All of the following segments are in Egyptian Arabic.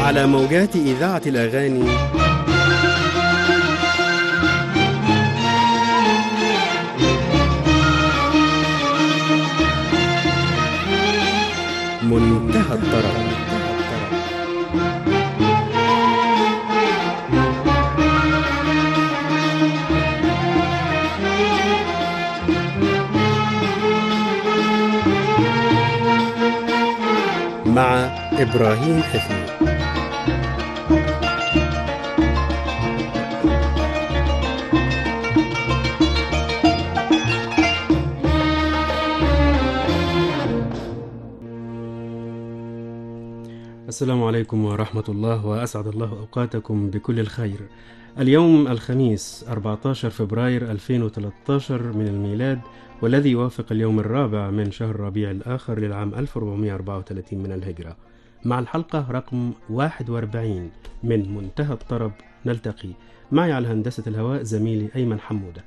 على موجات إذاعة الأغاني منتهى الطرب مع إبراهيم حفيظ السلام عليكم ورحمة الله وأسعد الله أوقاتكم بكل الخير اليوم الخميس 14 فبراير 2013 من الميلاد والذي يوافق اليوم الرابع من شهر ربيع الآخر للعام 1434 من الهجرة مع الحلقة رقم 41 من منتهى الطرب نلتقي معي على هندسة الهواء زميلي أيمن حمودة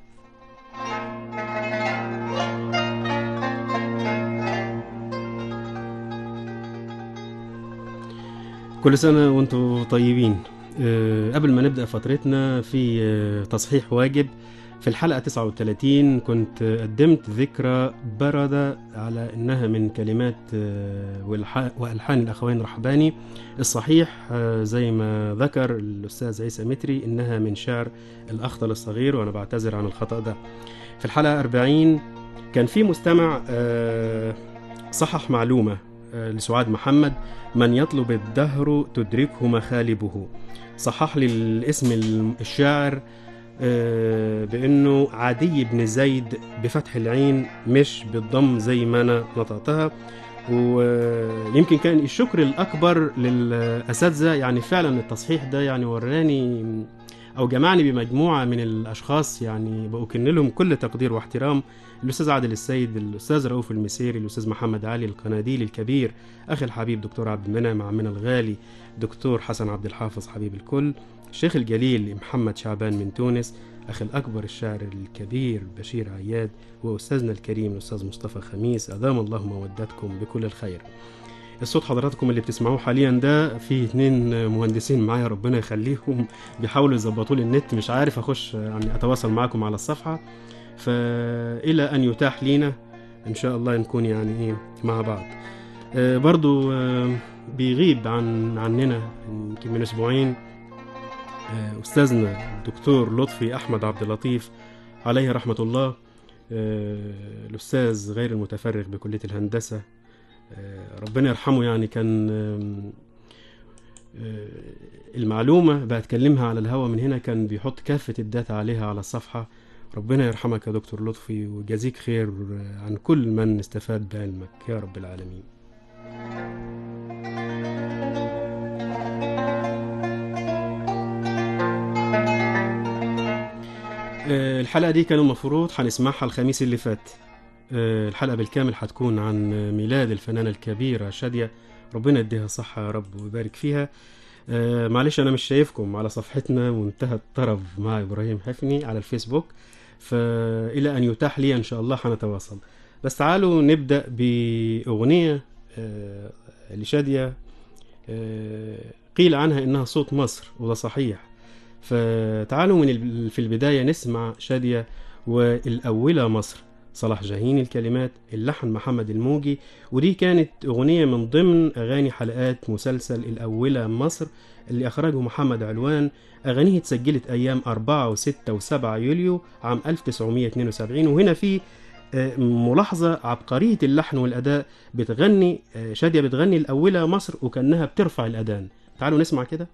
كل سنة وانتم طيبين أه، قبل ما نبدأ فترتنا في أه، تصحيح واجب في الحلقة 39 كنت قدمت ذكرى بردة على إنها من كلمات أه، والح- وألحان الأخوين رحباني الصحيح أه، زي ما ذكر الأستاذ عيسى متري إنها من شعر الأخطل الصغير وأنا بعتذر عن الخطأ ده في الحلقة 40 كان في مستمع أه، صحح معلومة أه، لسعاد محمد من يطلب الدهر تدركه مخالبه صحح لي الاسم الشاعر آه، بانه عدي بن زيد بفتح العين مش بالضم زي ما انا نطقتها ويمكن كان الشكر الاكبر للاساتذه يعني فعلا التصحيح ده يعني وراني او جمعني بمجموعه من الاشخاص يعني بأكن لهم كل تقدير واحترام الاستاذ عادل السيد الاستاذ رؤوف المسيري الاستاذ محمد علي القناديلي الكبير اخي الحبيب دكتور عبد المنعم عمنا الغالي دكتور حسن عبد الحافظ حبيب الكل الشيخ الجليل محمد شعبان من تونس أخي الأكبر الشاعر الكبير بشير عياد وأستاذنا الكريم الأستاذ مصطفى خميس أدام الله مودتكم بكل الخير الصوت حضراتكم اللي بتسمعوه حاليا ده في اتنين مهندسين معايا ربنا يخليهم بيحاولوا يظبطوا لي النت مش عارف اخش يعني اتواصل معاكم على الصفحه فالى ان يتاح لينا ان شاء الله نكون يعني ايه مع بعض آه، برضو آه، بيغيب عن عننا يمكن من اسبوعين آه، استاذنا الدكتور لطفي احمد عبد اللطيف عليه رحمه الله آه، الاستاذ غير المتفرغ بكليه الهندسه آه، ربنا يرحمه يعني كان آم، آه، المعلومه بتكلمها على الهوا من هنا كان بيحط كافه الداتا عليها على الصفحه ربنا يرحمك يا دكتور لطفي ويجازيك خير آه، عن كل من استفاد بعلمك يا رب العالمين آه، الحلقة دي كان المفروض هنسمعها الخميس اللي فات آه، الحلقة بالكامل هتكون عن ميلاد الفنانة الكبيرة شادية ربنا يديها الصحة يا رب ويبارك فيها آه، معلش أنا مش شايفكم على صفحتنا منتهى الطرب مع إبراهيم حفني على الفيسبوك فإلى أن يتاح لي إن شاء الله هنتواصل بس تعالوا نبدأ بأغنية آه، لشادية آه، قيل عنها إنها صوت مصر وده صحيح فتعالوا من ال- في البداية نسمع شادية والأولى مصر صلاح جاهين الكلمات اللحن محمد الموجي ودي كانت أغنية من ضمن أغاني حلقات مسلسل الأولى مصر اللي أخرجه محمد علوان أغانيه اتسجلت أيام 4 و6 و7 يوليو عام 1972 وهنا في آه، ملاحظة عبقرية اللحن والأداء بتغني آه، شادية بتغني الأولى مصر وكأنها بترفع الأذان تعالوا نسمع كده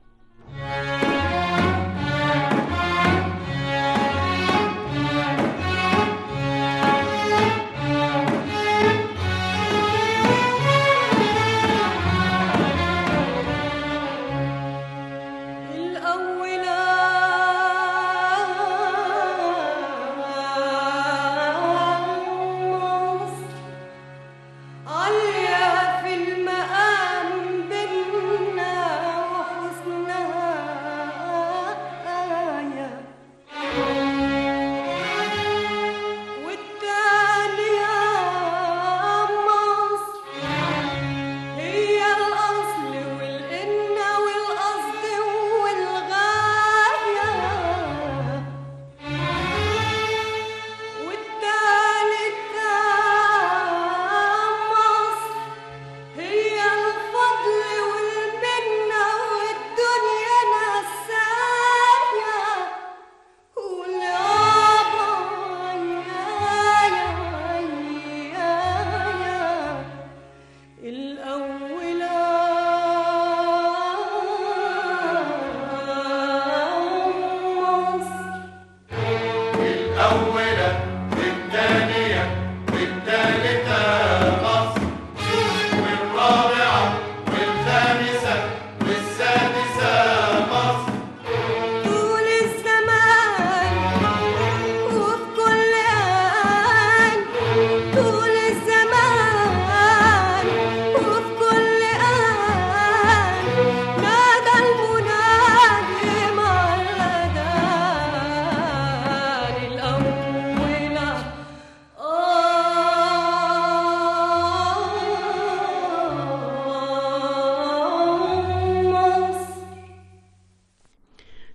الأولى مصر عالية في المقام بينا وحسنها آية والتانية مصر هي الأصل والإنة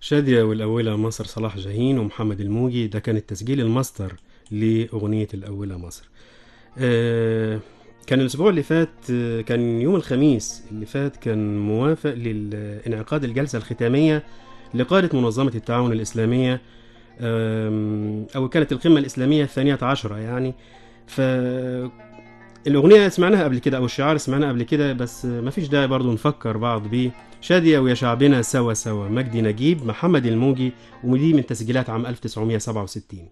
شادية والأولى مصر صلاح جاهين ومحمد الموجي ده كان التسجيل الماستر لأغنية الأولى مصر آه، كان الأسبوع اللي فات آه، كان يوم الخميس اللي فات كان موافق لانعقاد الجلسة الختامية لقادة منظمة التعاون الإسلامية آم، أو كانت القمة الإسلامية الثانية عشرة يعني ف الأغنية سمعناها قبل كده أو الشعار سمعناه قبل كده بس مفيش داعي برضو نفكر بعض بيه شادية ويا شعبنا سوا سوا مجدي نجيب محمد الموجي ودي من تسجيلات عام 1967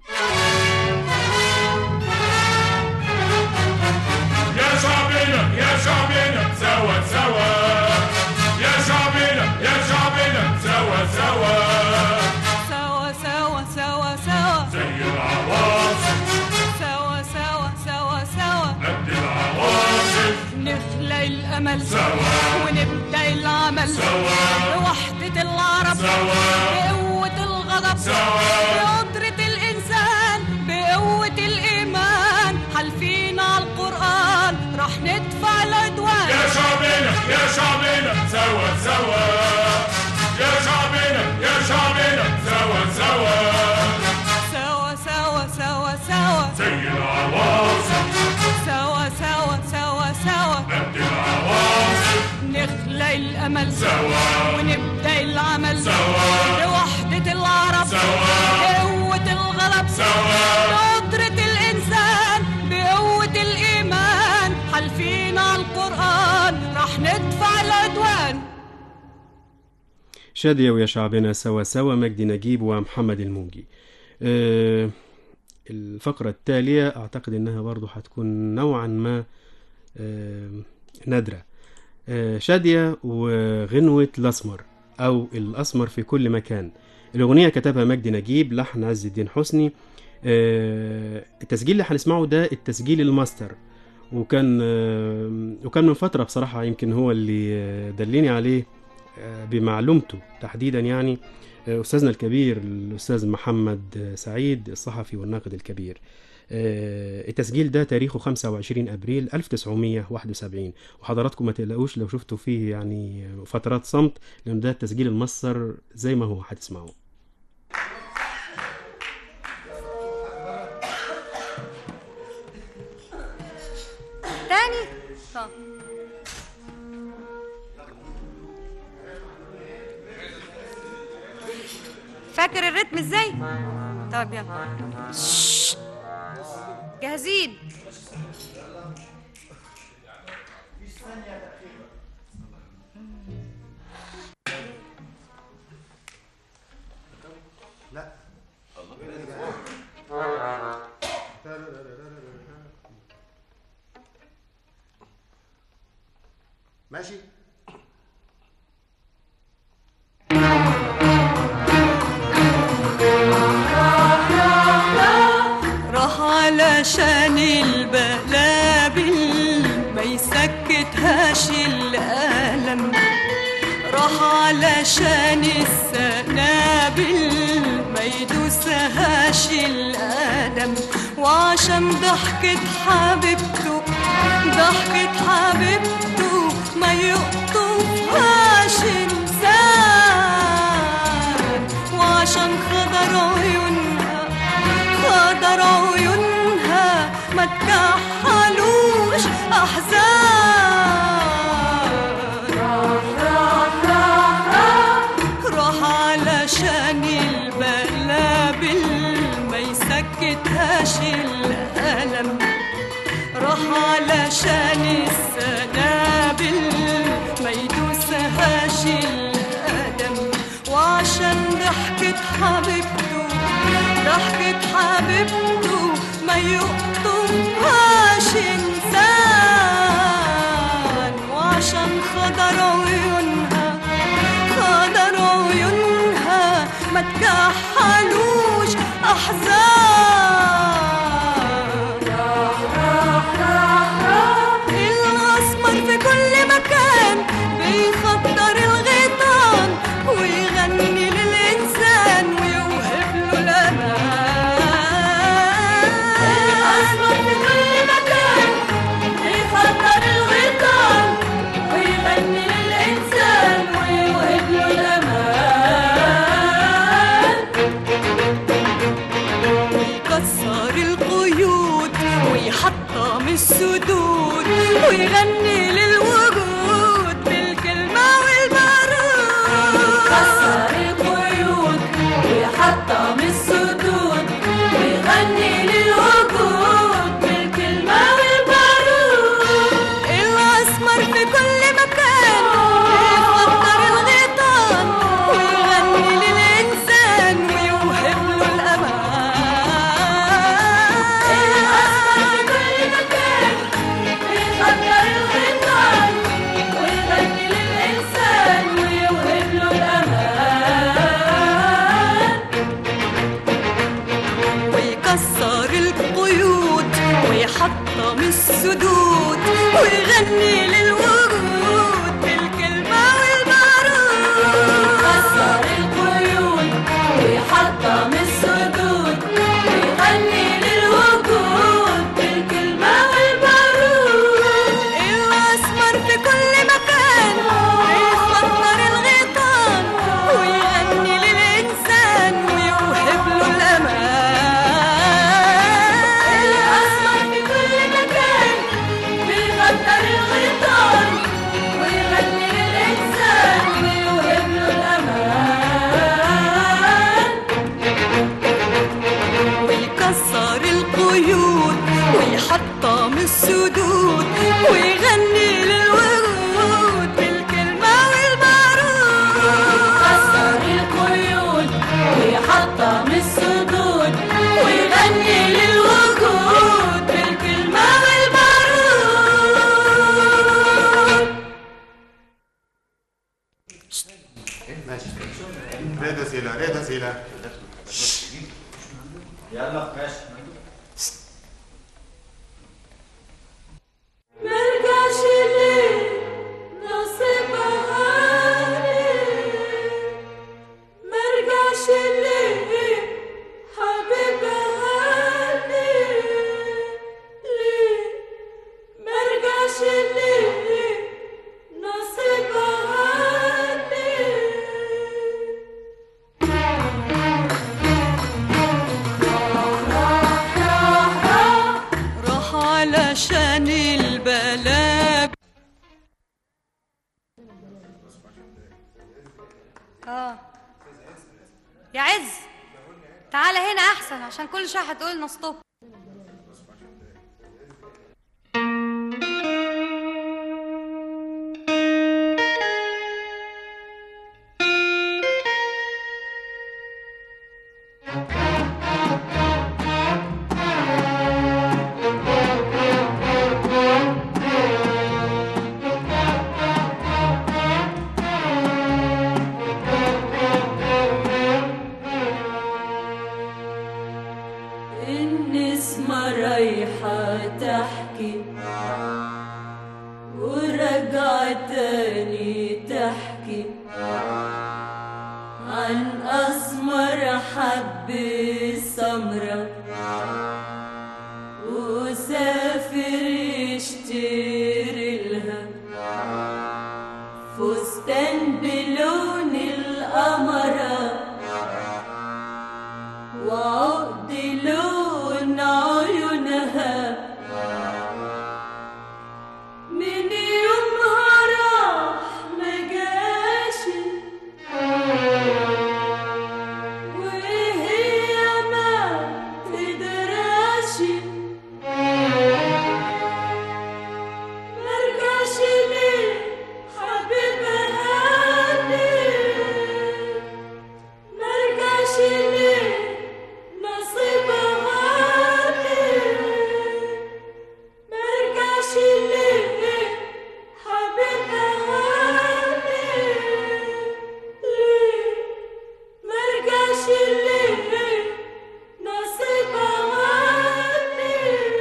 يا شعبنا يا شعبنا سوا سوا يا شعبنا يا شعبنا سوا سوا سوا سوا سوا سوا زي العواصف سوا سوا سوا سوا قد العواصف نخلق الأمل سوا ونبدأ العمل سوا بوحدة العرب سوا بقوة الغضب سوا بقدرة الإنسان بقوة الإيمان حالفين على القرآن راح ندفع العدوان يا شعبنا يا شعبنا سوا سوا يا شعبنا يا شعبنا سوا سوا سوا سوا سوا سوا زي العواصف سوا سوا سوا سوا قد العواصف نخلق الأمل سوا ونبدأ العمل سوا بوحدة العرب سوا بقوة الغضب سوا بقدرة الإنسان بقوة الإيمان حالفين على القرآن راح ندفع العدوان شادية ويا شعبنا سوا سوا مجدي نجيب ومحمد الموجي آه، الفقرة التالية أعتقد إنها برضو هتكون نوعا ما آه، نادرة آه، شادية وغنوة الأسمر أو الأسمر في كل مكان الأغنية كتبها مجدي نجيب لحن عز الدين حسني آه، التسجيل اللي هنسمعه ده التسجيل الماستر وكان آه، وكان من فترة بصراحة يمكن هو اللي آه، دلني عليه آه، بمعلومته تحديدا يعني آه، أستاذنا الكبير الأستاذ محمد آه، سعيد الصحفي والناقد الكبير آه، التسجيل ده تاريخه 25 أبريل 1971 وحضراتكم ما تقلقوش لو شفتوا فيه يعني فترات صمت لأن ده التسجيل المصر زي ما هو هتسمعوه تاني طب فاكر الريتم ازاي؟ طب يلا ششت. جاهزين ماشي راح علشان البلابل ما يسكتهاش الألم راح علشان السنابل ما يدوسهاش الألم وعشان ضحكة حبيبته ضحكة حبيبته ما يقطفهاش إنسان وعشان خضر عيونها خضر عيونها ما تكحلوش احزان راح علشان البلابل ما يسكتهاش الالم راح علشان السنابل ما يدوسهاش الأدم وعشان ضحكة حبيبته ضحكة حبيبته ما يقطمهاش إنسان وعشان خضر عيونها خضر عيونها ما تكحلوش أحزان الأسمر في كل مكان بيخطر الغيطان ويغني للإنسان ويوهب له الأمان ويغني للوجود بالكلمة والبارود كسر القيود ويحطم السدود ويغني للوجود بالكلمة والبارود الأسمر في كل مكان بيفكر الغيطان ويغني للإنسان ويوهب له الأسمر في الأمان كل مكان بيخطر الغيطان ويغني للإنسان ويوهب له الأمان ويكسر القيود ويحطم السدود ويغني للوجود بالكلمة والبارود كسر القيود ويحطم السدود ويغني للوجود بالكلمة والبارود الأسمر في كل مكان بيخطر الغيطان ويغني للإنسان ويوهب له الأمان الأسمر في كل مكان بيخطر الغيطان ويغني للإنسان ويوهب له الأمان ويكسر القيود ويحطم السدود ويغني للورود بالكلمة والبارود كسر القيود ويحطم السدود ويغني للوجود بالكلمة والبارود ماشي رضا سيلا رضا سيلا مرجعش ليه نصيبها ليه مرجعش ليه حبيبها ليه ليه مرجعش ليه نصيبها ليه راح علشان البلاء اه يا عز تعالى هنا احسن عشان كل شويه هتقول لنا ستوب النسمة رايحة تحكي ورجعت تاني تحكي عن أسمر حب سمرة وسافر يشتري لها فستان بلون القمره وعقد لون عيونها من يومها راح مجاش وهي ما تدراش مرجعش ليه حبيبها ليه مرجعش ليه نصيبها ليه مرجعش ليه حبيبها ليه ليه مرجعش ليه نصيبها ليه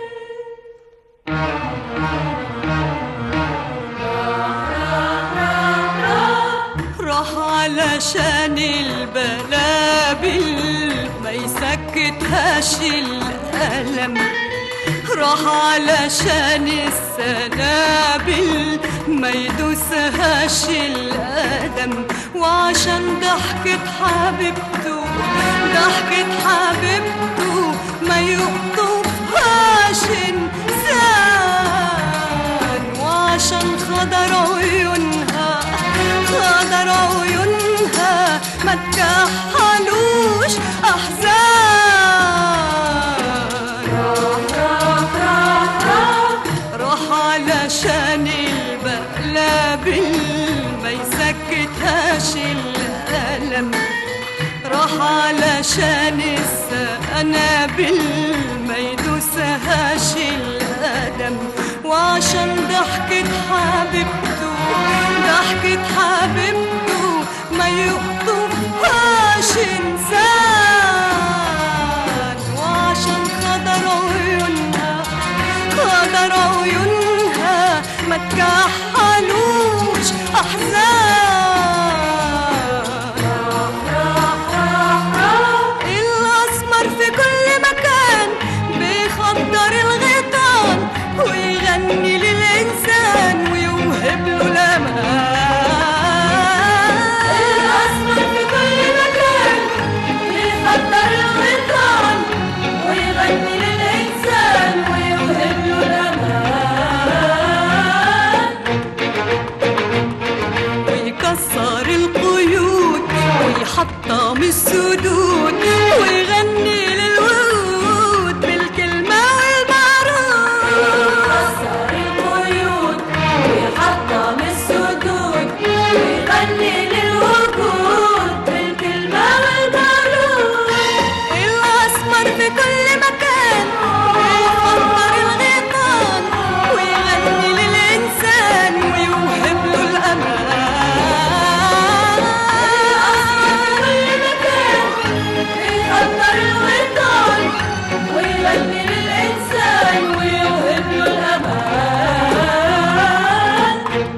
راح علشان البلابل ما يسكتهاش الألم راح علشان السنابل ما يدوسهاش القدم وعشان ضحكة حبيبته ضحكة حبيبته ما يخطفهاش انسان خضر عيونها خضر عيونها ما تكحلوش احزان راح علشان البقلة ما يسكتهاش الألم راح علشان السنابل ما يدوسهاش الأدم وعشان ضحكة حبيبته ضحكة حبيبته ما يقطفهاش إنسان وعشان خضر عيونها خضر عيونها ما تكحلوش أحزان الأسمر في كل مكان بيخضر الغيطان ويغني للإنسان ويوهب له الأمان الأسمر في كل مكان بيخضر الغيطان ويغني للإنسان ويوهب له الأمان ويكسر القيود ويحطم السدود ويغني للورود بالكلمة والبارود يكسر القيود ويحطم السدود ويغني للوجود بالكلمة والبارود الأسمر في كل مكان بيخطر الغيطان ويغني للإنسان ويوهب له الأمان بيخطر الغيطان ويغني للإنسان ويوهب له الأمان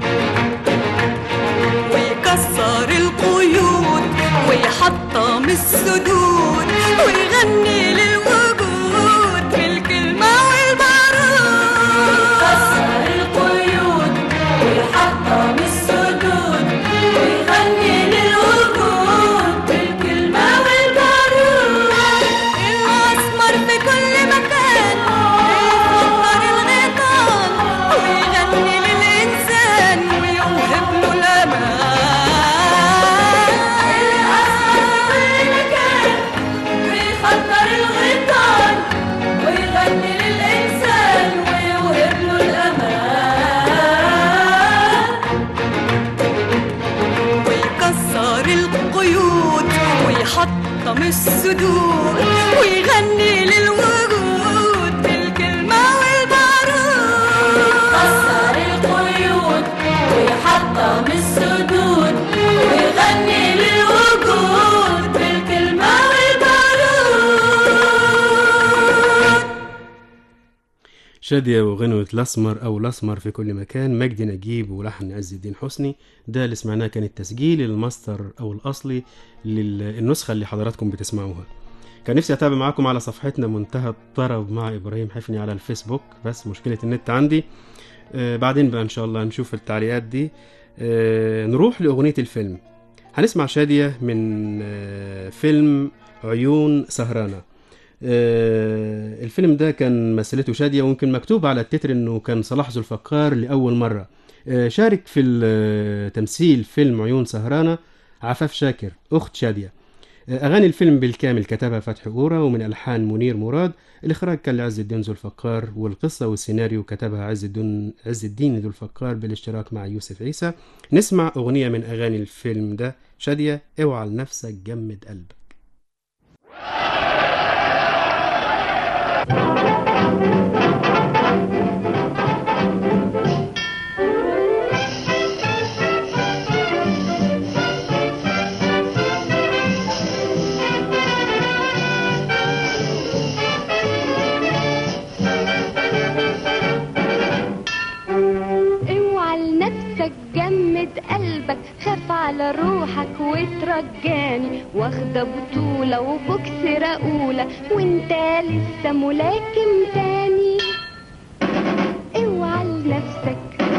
ويكسر القيود ويحطم السدود ويغني للوجود بالكلمة والبارود يكسر القيود ويحطم السدود ويغني للوجود بالكلمة والبارود الأسمر في كل مكان بيخطر الغيطان ويغني للإنسان ويوهب له الأمان الأسمر في كل مكان بيخطر الغيطان ويغني للإنسان ويوهب له الأمان ويكسر القيود ويحطم السدود ويغني للوجود بالكلمة والبارود يكسر القيود ويحطم السدود ويغني للوجود بالكلمة والبارود شادية وغنوة الأسمر أو الأسمر في كل مكان مجدي نجيب ولحن عز الدين حسني ده اللي سمعناه كان التسجيل الماستر أو الأصلي للنسخة اللي حضراتكم بتسمعوها كان نفسي أتابع معاكم على صفحتنا منتهى الطرب مع إبراهيم حفني على الفيسبوك بس مشكلة النت عندي آه بعدين بقى إن شاء الله نشوف التعليقات دي آه نروح لأغنية الفيلم هنسمع شادية من آه فيلم عيون سهرانة آه، الفيلم ده كان مثلته شادية ويمكن مكتوب على التتر انه كان صلاح ذو الفقار لأول مرة آه، شارك في ال- تمثيل فيلم عيون سهرانة عفاف شاكر أخت شادية آه، أغاني الفيلم بالكامل كتبها فتحي أورا ومن ألحان منير مراد الإخراج كان لعز الدين ذو الفقار والقصة والسيناريو كتبها عز الدين عز الدين ذو الفقار بالاشتراك مع يوسف عيسى نسمع أغنية من أغاني الفيلم ده شادية اوعى لنفسك جمد قلبك اوعى لنفسك جمد قلبك خاف على روحك وترجاني واخدة بطولة وبوكس رقولة وانت لسه ملاكم تاني اوعى لنفسك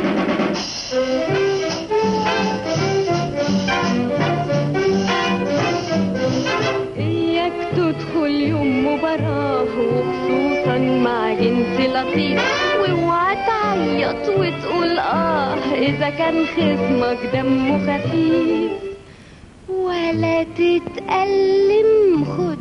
اياك تدخل يوم مباراة وخصوصا مع جنس لطيف واوعى تعيط تغلط وتقول اه اذا كان خصمك دمه خفيف ولا تتألم خد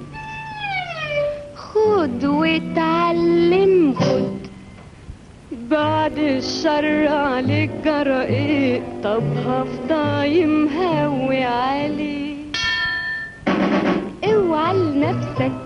خد واتعلم خد بعد الشر عليك جرى ايه طب هفضى مهوي عليه اوعى لنفسك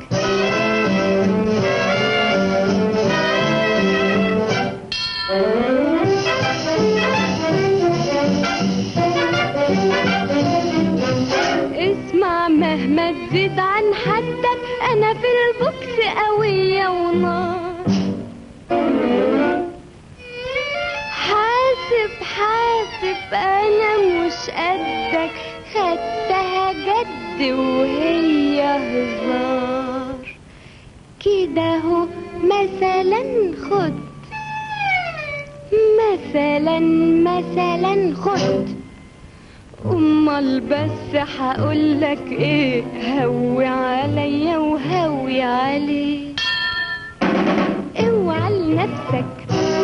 اسمع مهما تزيد عن حدك انا في البوكس قوية ونار حاسب حاسب انا مش قدك خدتها جد وهي هزار كده اهو مثلا خد مثلا مثلا خد امال بس هقولك ايه هوي عليا وهوي عليه اوعى لنفسك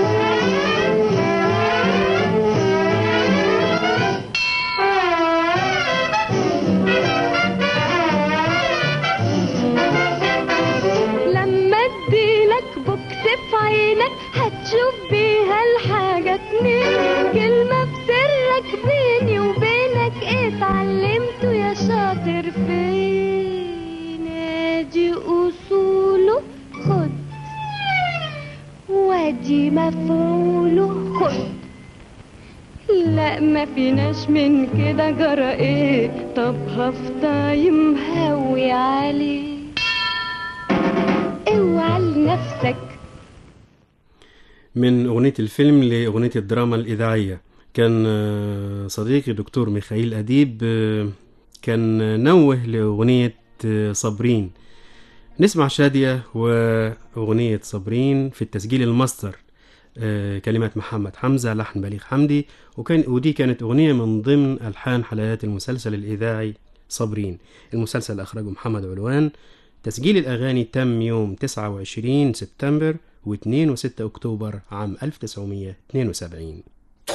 لما اديلك بوكس في عينك هتشوف بيها الحاجة اتنين كلمة في سرك بيني وبينك ايه اتعلمته يا شاطر فين ادي اصوله خد وادي مفعوله خد لا ما فيناش من كده جرى ايه طب هفضى مهوي عليه اوعى لنفسك من أغنية الفيلم لأغنية الدراما الإذاعية كان آه، صديقي دكتور ميخائيل أديب آه، كان نوه لأغنية آه، صابرين نسمع شادية وأغنية صابرين في التسجيل الماستر آه، كلمات محمد حمزة لحن بليغ حمدي وكان ودي كانت أغنية من ضمن ألحان حلقات المسلسل الإذاعي صابرين المسلسل أخرجه محمد علوان تسجيل الأغاني تم يوم 29 سبتمبر و2 و6 أكتوبر عام 1972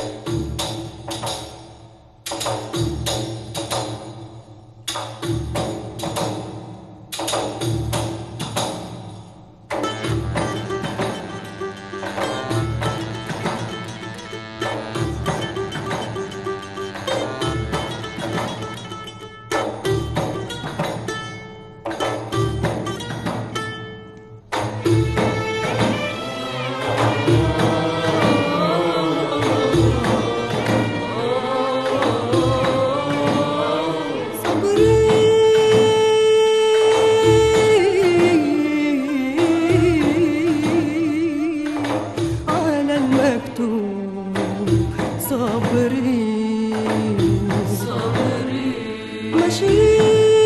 على المكتوب صبري صبري ماشي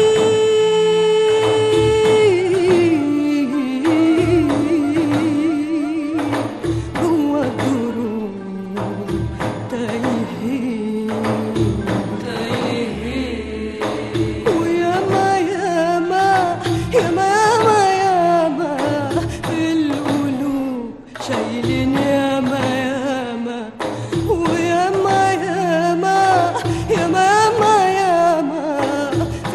جوا الدروب تايهين تايهين وياما ياما ياما ياما ياما في القلوب شايلين ياما ياما وياما ياما ياما ياما ياما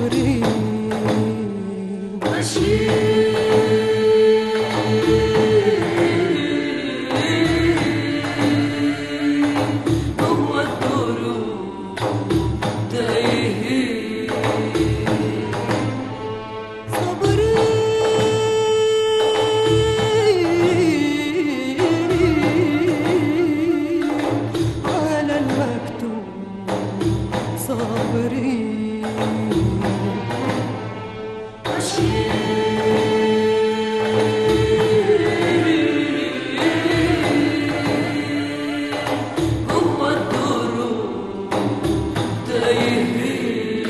صابرين جوه الدروب تايهين صابرين على المكتوب صابرين جوه الدروب تايهين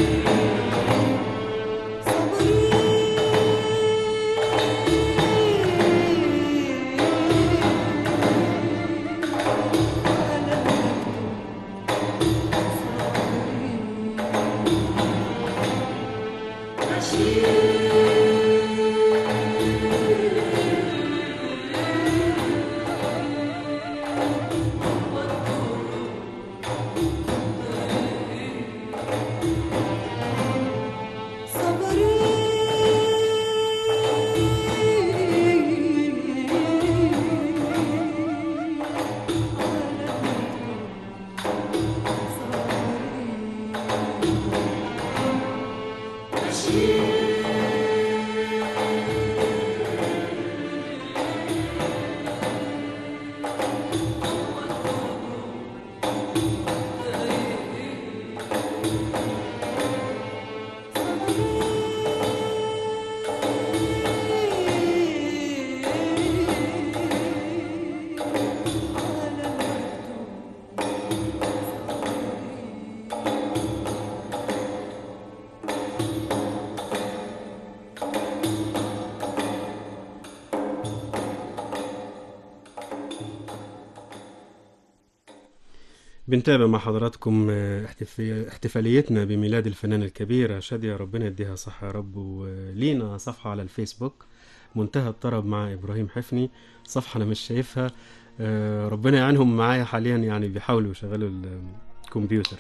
بنتابع مع حضراتكم آه، احتفي- احتفاليتنا بميلاد الفنانة الكبيرة شادية ربنا يديها صحة يا رب ولينا صفحة على الفيسبوك منتهى الطرب مع إبراهيم حفني صفحة أنا مش شايفها آه، ربنا يعينهم معايا حاليا يعني بيحاولوا يشغلوا الكمبيوتر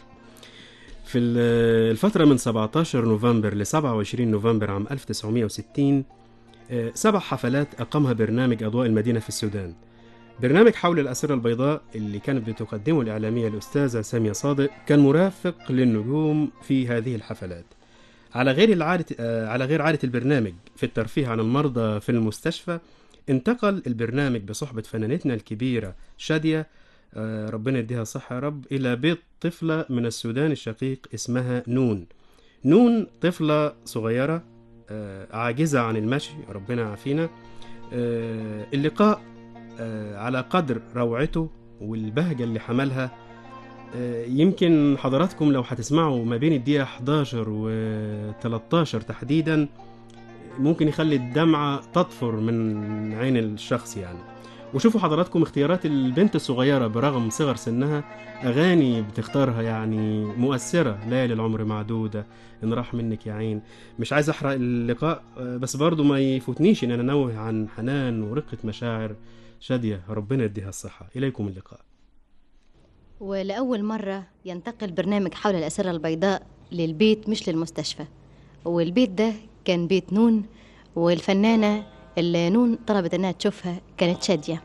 في ال- الفترة من 17 نوفمبر ل 27 نوفمبر عام 1960 آه، سبع حفلات أقامها برنامج أضواء المدينة في السودان برنامج حول الأسرة البيضاء اللي كانت بتقدمه الإعلامية الأستاذة سامية صادق كان مرافق للنجوم في هذه الحفلات على غير العادة آه، على غير عادة البرنامج في الترفيه عن المرضى في المستشفى انتقل البرنامج بصحبة فنانتنا الكبيرة شادية آه، ربنا يديها الصحة يا رب إلى بيت طفلة من السودان الشقيق اسمها نون نون طفلة صغيرة آه، عاجزة عن المشي ربنا يعافينا آه، اللقاء آه، على قدر روعته والبهجة اللي حملها آه، يمكن حضراتكم لو هتسمعوا ما بين الدقيقة 11 و 13 تحديدا ممكن يخلي الدمعة تطفر من عين الشخص يعني وشوفوا حضراتكم اختيارات البنت الصغيرة برغم صغر سنها أغاني بتختارها يعني مؤثرة ليالي العمر معدودة إن راح منك يا عين مش عايز أحرق اللقاء آه، بس برضو ما يفوتنيش إن أنا أنوه عن حنان ورقة مشاعر شادية ربنا يديها الصحة إليكم اللقاء ولأول مرة ينتقل برنامج حول الأسرة البيضاء للبيت مش للمستشفى والبيت ده كان بيت نون والفنانة اللي نون طلبت انها تشوفها كانت شادية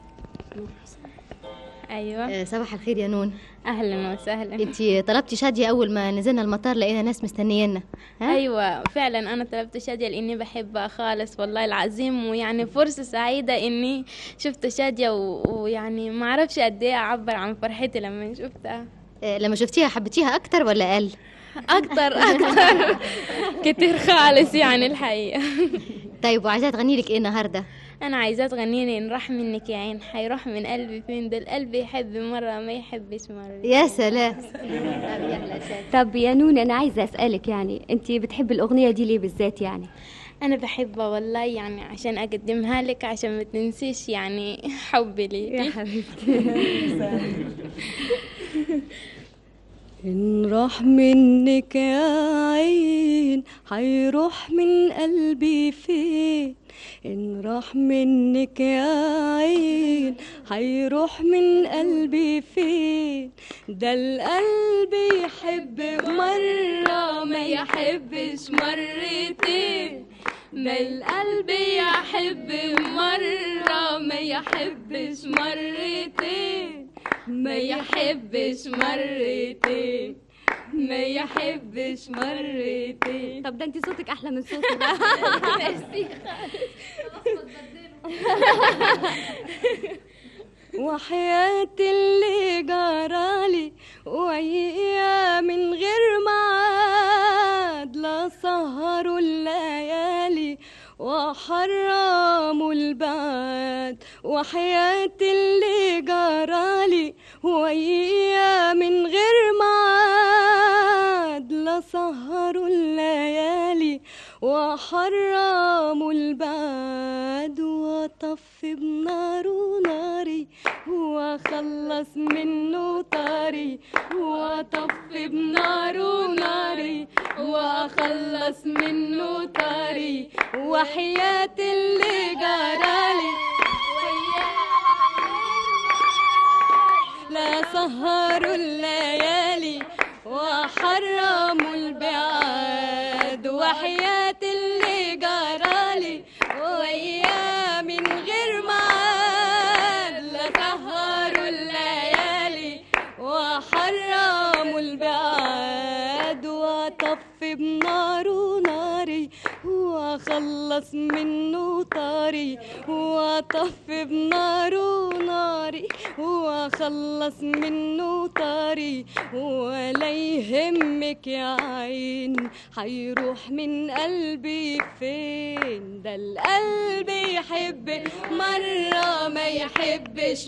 ايوه آه، صباح الخير يا نون اهلا وسهلا انتي طلبتي شادية اول ما نزلنا المطار لقينا ناس مستنيينا ها؟ ايوه فعلا انا طلبت شاديه لاني بحبها خالص والله العظيم ويعني فرصه سعيده اني شفت شاديه و... ويعني ما اعرفش قد ايه اعبر عن فرحتي لما شفتها آه، لما شفتيها حبيتيها اكتر ولا اقل اكتر اكتر كتير خالص يعني الحقيقه طيب وعايزاها تغني لك ايه النهارده انا عايزاه تغني لي نروح منك يا عين حيروح من قلبي فين ده القلب يحب مره ما يحبش مره يا سلام طب يا نون انا عايزه اسالك يعني انت بتحبي الاغنيه دي ليه بالذات يعني انا بحبها والله يعني عشان اقدمها لك عشان ما تنسيش يعني حبي ليكي يا حبيبتي إن راح منك يا عين حيروح من قلبي فين إن راح منك يا عين هيروح من قلبي فين ده القلب يحب مرة ما يحبش مرتين ما القلب يحب مرة ما يحبش مرتين ما يحبش مرتين ما يحبش مرتين طب ده انت صوتك احلى من صوتي ده ميرسي وحياة اللي جرالي ويا من غير معاد لا سهروا الليالي وحرموا البعد وحياة اللي جرالي ويا من غير معاد لا سهروا الليالي وحرموا البعد وطف بنار ناري وخلص منه طاري وطف بنار ناري وخلص منه طاري وحياة اللي جرالي لا سهروا الليالي وحرموا البعاد وحياة اللي جرالي ويا من غير معاد لا سهروا الليالي وحرموا البعاد وطف بنار ناري وخلص منه طاري وطف بنار ناري وخلص منه طاري ولا يهمك يا عين حيروح من قلبي فين ده القلب يحب مرة ما يحبش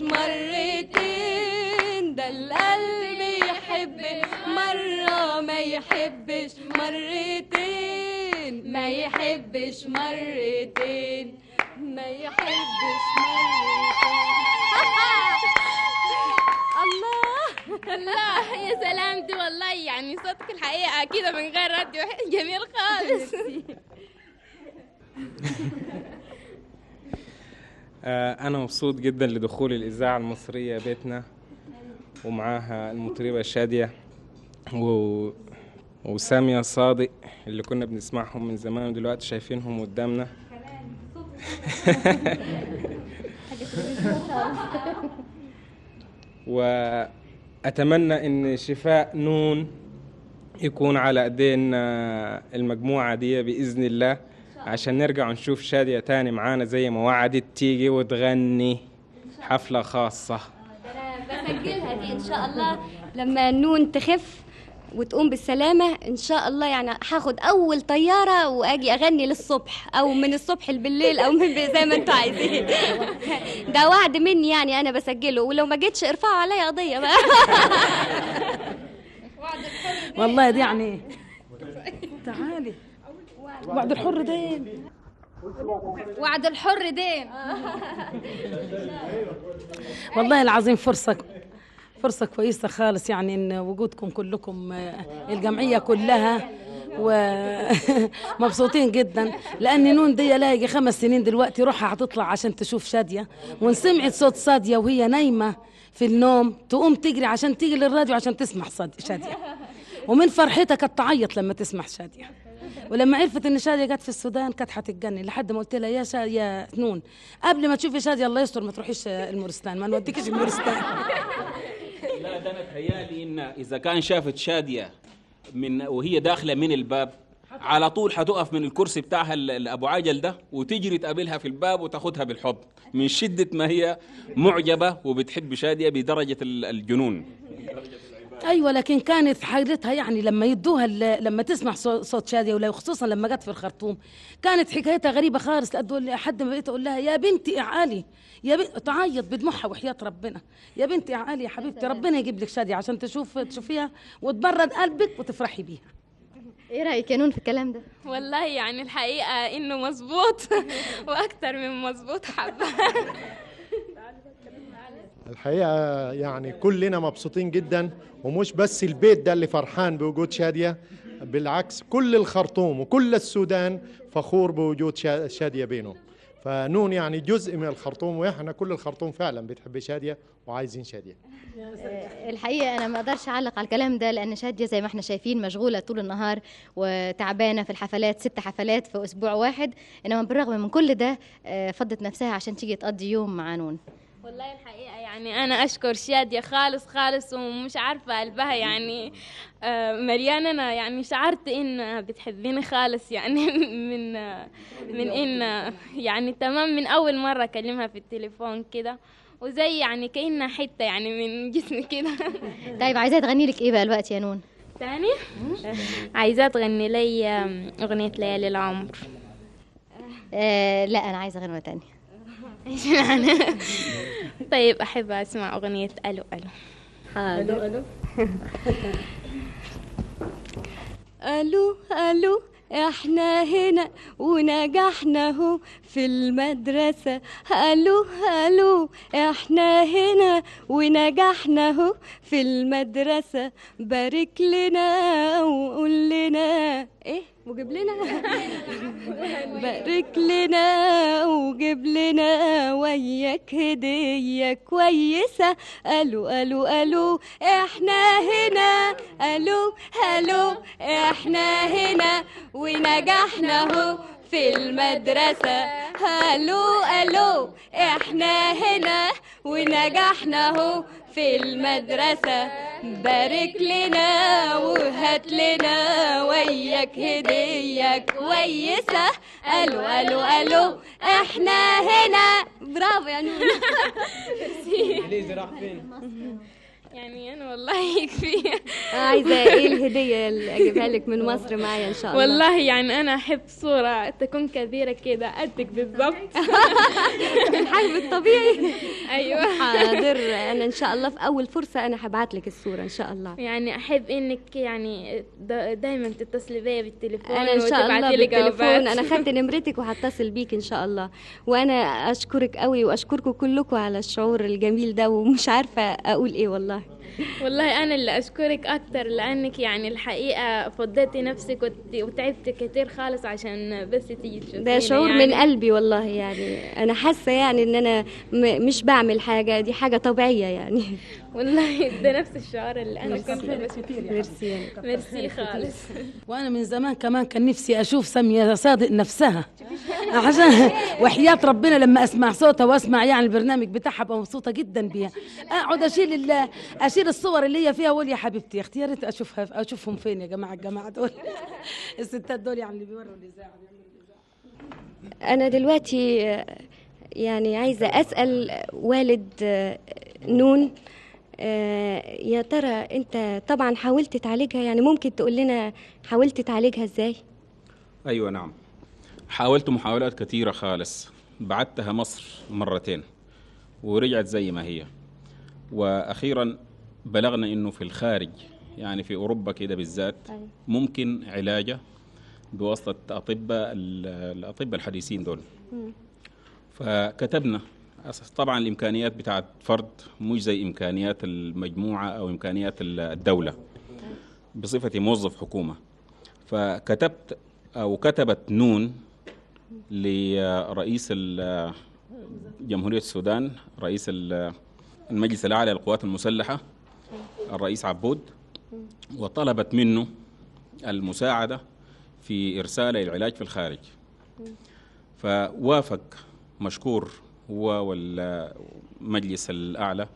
مرتين ده القلب يحب مرة ما يحبش مرتين ما يحبش مرتين ما يحبش مرتين الله الله يا سلامتي والله يعني صوتك الحقيقة كده من غير راديو جميل خالص آه، أنا مبسوط جدا لدخول الإذاعة المصرية بيتنا ومعاها المطربة شادية و... وسامية صادق اللي كنا بنسمعهم من زمان ودلوقتي شايفينهم قدامنا وأتمنى إن شفاء نون يكون على ايدين آه، المجموعة دي بإذن الله عشان نرجع نشوف شادية تاني معانا زي ما وعدت تيجي وتغني حفلة خاصة بسجلها دي ان شاء الله لما النون تخف وتقوم بالسلامة إن شاء الله يعني هاخد أول طيارة وأجي أغني للصبح أو من الصبح بالليل أو من زي ما أنتوا عايزين ده وعد مني يعني أنا بسجله ولو ما جيتش ارفعوا عليا قضية بقى والله دي يعني تعالي وعد الحر دين وعد الحر دين والله العظيم فرصة فرصة كويسة خالص يعني إن وجودكم كلكم آه، الجمعية كلها ومبسوطين جدا لان نون دي لها يجي خمس سنين دلوقتي روحها هتطلع عشان تشوف شاديه وان سمعت صوت صاديه وهي نايمه في النوم تقوم تجري عشان تيجي للراديو عشان تسمع صاد- شاديه ومن فرحتها كانت تعيط لما تسمع شاديه ولما عرفت ان شاديه جت في السودان كانت هتتجنن لحد ما قلت لها يا شا... يا نون قبل ما تشوفي شاديه الله يستر ما تروحيش المورستان ما نوديكيش المورستان لا ده انا تهيالي ان اذا كان شافت شاديه من وهي داخله من الباب على طول حتقف من الكرسي بتاعها ال- ال- ابو عجل ده وتجري تقابلها في الباب وتاخدها بالحضن من شده ما هي معجبه وبتحب شاديه بدرجه ال- الجنون ايوه لكن كانت حالتها يعني لما يدوها ال- لما تسمع صو- صوت شاديه ولا خصوصا لما جت في الخرطوم كانت حكايتها غريبه خالص لأدو- لحد ما بقيت اقول لها يا بنتي اعالي يا بنت تعيط بدموعها وحياه ربنا يا بنتي اعالي يا حبيبتي ربنا يجيب لك شاديه عشان تشوف تشوفيها وتبرد قلبك وتفرحي بيها ايه رايك يا نون في الكلام ده والله يعني الحقيقة إنه مظبوط وأكتر من مظبوط حبة الحقيقة يعني كلنا مبسوطين جدا ومش بس البيت ده اللي فرحان بوجود شادية بالعكس كل الخرطوم وكل السودان فخور بوجود شا- شادية بينهم فنون يعني جزء من الخرطوم واحنا كل الخرطوم فعلا بتحب شاديه وعايزين شاديه آه، الحقيقة أنا ما أقدرش أعلق على الكلام ده لأن شادية زي ما احنا شايفين مشغولة طول النهار وتعبانة في الحفلات ست حفلات في أسبوع واحد إنما بالرغم من كل ده آه، فضت نفسها عشان تيجي تقضي يوم مع نون والله الحقيقة يعني أنا أشكر شادية خالص خالص ومش عارفة قلبها يعني آه، مليان أنا يعني شعرت إنها بتحبيني خالص يعني من آه، من إن آه، يعني تمام من أول مرة أكلمها في التليفون كده وزي يعني كأنها حتة يعني من جسمي كده طيب عايزاها تغني لك إيه بقى الوقت يا نون؟ تاني عايزاه تغني لي آم، أغنية ليالي العمر آه لا أنا عايزة غنوة تانية طيب أحب أسمع أغنية ألو ألو حاضر ألو ألو ألو احنا هنا ونجحنا اهو في المدرسة ألو ألو احنا هنا ونجحنا اهو في المدرسة بارك لنا وقول لنا ايه وجيب لنا بارك لنا وجيب لنا وياك هدية كويسة ألو ألو ألو احنا هنا ألو ألو احنا هنا ونجحنا اهو في المدرسة ألو ألو احنا هنا ونجحنا اهو في المدرسة بارك لنا وهات لنا وياك هدية كويسة ألو ألو ألو احنا هنا برافو يا نون انجليزي راح فين؟ يعني أنا والله يكفي عايزة ايه الهدية اللي اجيبها لك من مصر معايا ان شاء الله والله يعني أنا أحب صورة تكون كبيرة كده قدك بالضبط الحجم الطبيعي أيوة حاضر انا ان شاء الله في اول فرصة انا هبعت لك الصورة ان شاء الله يعني أحب إنك يعني دائما تتصلي بيا بالتليفون انا ان شاء الله وتبعتي لي بالتليفون جوابات. انا خدت نمرتك وهتصل بيك ان شاء الله وانا اشكرك قوي واشكركم كلكم على الشعور الجميل ده ومش عارفه اقول ايه والله والله أنا اللي أشكرك أكتر لأنك يعني الحقيقة فضيتي نفسك وت- وتعبت كتير خالص عشان بس تيجي تشوفيني ده شعور يعني. من قلبي والله يعني انا حاسه يعني ان انا م- مش بعمل حاجه دي حاجه طبيعيه يعني والله ده نفس الشعور اللي أنا ميرسي. كنت بس ميرسي ميرسي خالص وانا من زمان كمان كان نفسي اشوف سمية صادق نفسها عشان وحياة ربنا لما اسمع صوتها واسمع يعني البرنامج بتاعها ابقى مبسوطة جدا بيها اقعد اشيل ال- اشيل الصور اللي هي فيها واقول يا حبيبتي يا اختي يا ريت اشوفها اشوفهم فين يا جماعة الجماعة دول الستات دول يعني اللي بيوروا الاذاعة انا دلوقتي آه، يعني عايزه اسال والد آه، نون آه، يا ترى انت طبعا حاولت تعالجها يعني ممكن تقول لنا حاولت تعالجها ازاي ايوه نعم حاولت محاولات كثيره خالص بعتها مصر مرتين ورجعت زي ما هي واخيرا بلغنا انه في الخارج يعني في اوروبا كده بالذات ممكن علاجه بواسطه اطباء ال- الاطباء الحديثين دول فكتبنا أساس طبعا الامكانيات بتاعت فرد مش زي امكانيات المجموعه او امكانيات الدوله بصفتي موظف حكومه فكتبت او كتبت نون لرئيس ال- جمهوريه السودان رئيس ال- المجلس الاعلى للقوات المسلحه الرئيس عبود وطلبت منه المساعده في ارسال العلاج في الخارج فوافق مشكور هو والمجلس الأعلى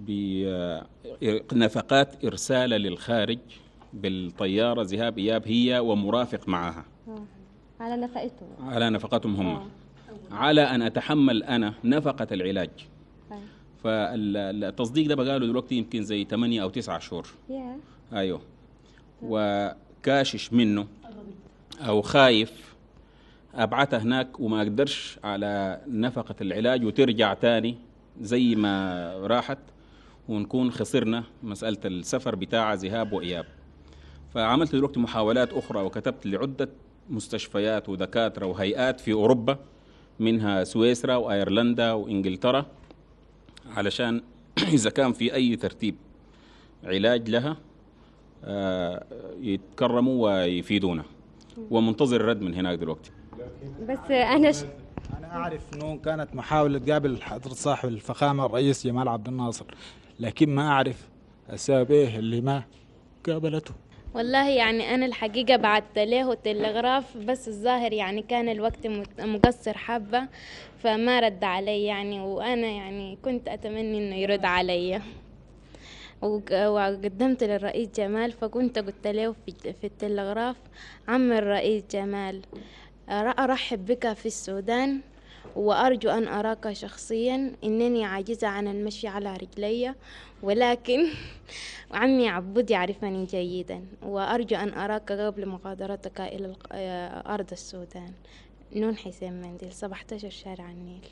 بنفقات إرسال للخارج بالطيارة ذهاب إياب هي ومرافق معها على نفقته على نفقتهم هم على أن أتحمل أنا نفقة العلاج فالتصديق ده بقاله دلوقتي يمكن زي 8 أو 9 شهور يا ايوه وكاشش منه او خايف ابعتها هناك وما اقدرش على نفقه العلاج وترجع تاني زي ما راحت ونكون خسرنا مساله السفر بتاع ذهاب واياب فعملت دلوقتي محاولات اخرى وكتبت لعده مستشفيات ودكاتره وهيئات في اوروبا منها سويسرا وايرلندا وانجلترا علشان اذا كان في اي ترتيب علاج لها آه، يتكرموا ويفيدونا ومنتظر الرد من هناك دلوقتي بس انا ش... أنا أعرف نون كانت محاولة تقابل حضرة صاحب الفخامة الرئيس جمال عبد الناصر لكن ما أعرف السبب إيه اللي ما قابلته والله يعني أنا الحقيقة بعت له التلغراف بس الظاهر يعني كان الوقت مت- مقصر حبة فما رد علي يعني وأنا يعني كنت أتمنى إنه يرد علي وق- وقدمت للرئيس جمال فكنت قلت له في في التلغراف عم الرئيس جمال أر- أرحب بك في السودان وأرجو أن أراك شخصيا إنني عاجزة عن المشي على رجلي ولكن عمي عبود يعرفني جيدا وأرجو أن أراك قبل مغادرتك إلى الق- آه، أرض السودان نون حسين منديل 17 شارع النيل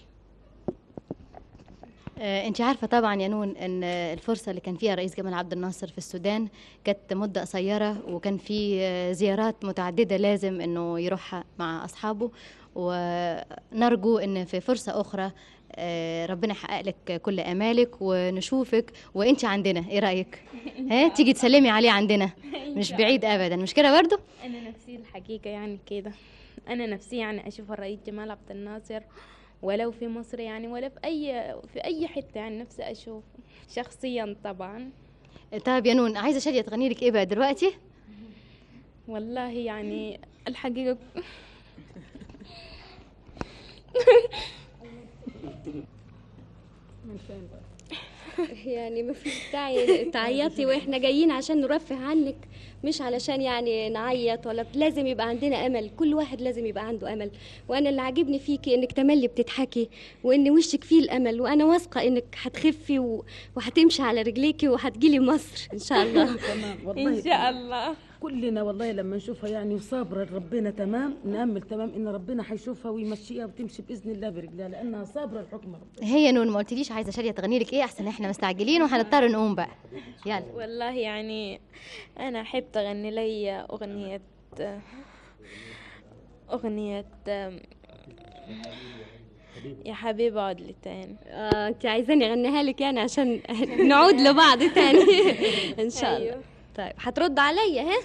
آه، انت عارفه طبعا يا نون ان آه، الفرصه اللي كان فيها رئيس جمال عبد الناصر في السودان كانت مده قصيره وكان في آه، زيارات متعدده لازم انه يروحها مع اصحابه ونرجو ان في فرصه اخرى آه، ربنا يحقق لك كل امالك ونشوفك وانت عندنا ايه رايك ها تيجي تسلمي عليه عندنا مش بعيد ابدا مش كده برضو أنا نفسي الحقيقة يعني كده أنا نفسي يعني أشوف الرئيس جمال عبد الناصر ولو في مصر يعني ولا في أي في أي حتة يعني نفسي أشوف شخصيا طبعا طيب يا نون عايزه شاديه تغني لك ايه بقى دلوقتي والله يعني الحقيقة يعني ما فيش داعي تعيطي واحنا جايين عشان نرفه عنك مش علشان يعني نعيط ولا لازم يبقى عندنا امل كل واحد لازم يبقى عنده امل وانا اللي عاجبني فيكي انك تملي بتضحكي وان وشك فيه الامل وانا واثقه انك هتخفي و... وهتمشي على رجليكي وهتجيلي مصر ان شاء الله تمام والله إن شاء الله كلنا والله لما نشوفها يعني وصابرة ربنا تمام نأمل تمام إن ربنا حيشوفها ويمشيها وتمشي بإذن الله برجلها لأنها صابرة الحكم ربنا هي نون ما قلتليش عايزه شاديه تغني لك ايه احسن احنا مستعجلين وهنضطر نقوم بقى يلا والله يعني أنا أحب تغني لي أغنية أغنية يا حبيبي عد لي تاني آه، انت عايزاني اغنيها لك يعني عشان نعود لبعض تاني ان شاء الله أيوه. طيب هترد عليا ها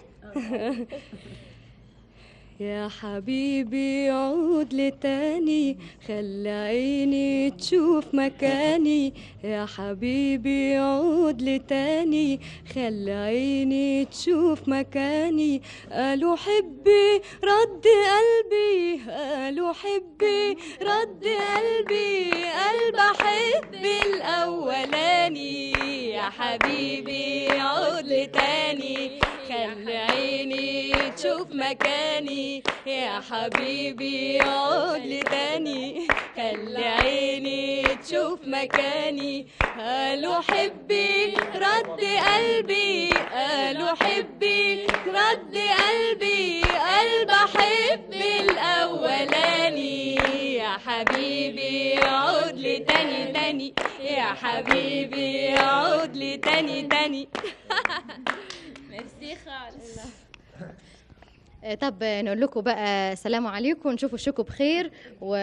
يا حبيبي عود لتاني خلي عيني تشوف مكاني يا حبيبي عود لتاني خلي عيني تشوف مكاني قالوا حبي رد قلبي قالوا حبي رد قلبي قلب حبي الأولاني يا حبيبي عود لتاني خلي عيني تشوف مكاني يا حبيبي عود لتاني خلي عيني تشوف مكاني قالوا حبي رد قلبي قالوا حبي رد قلبي قلب حبي الأولاني يا حبيبي عود لي تاني تاني يا حبيبي عود لي تاني تاني ميرسي خالص آه، طب آه، نقول لكم بقى سلام عليكم نشوفوا وشكم بخير و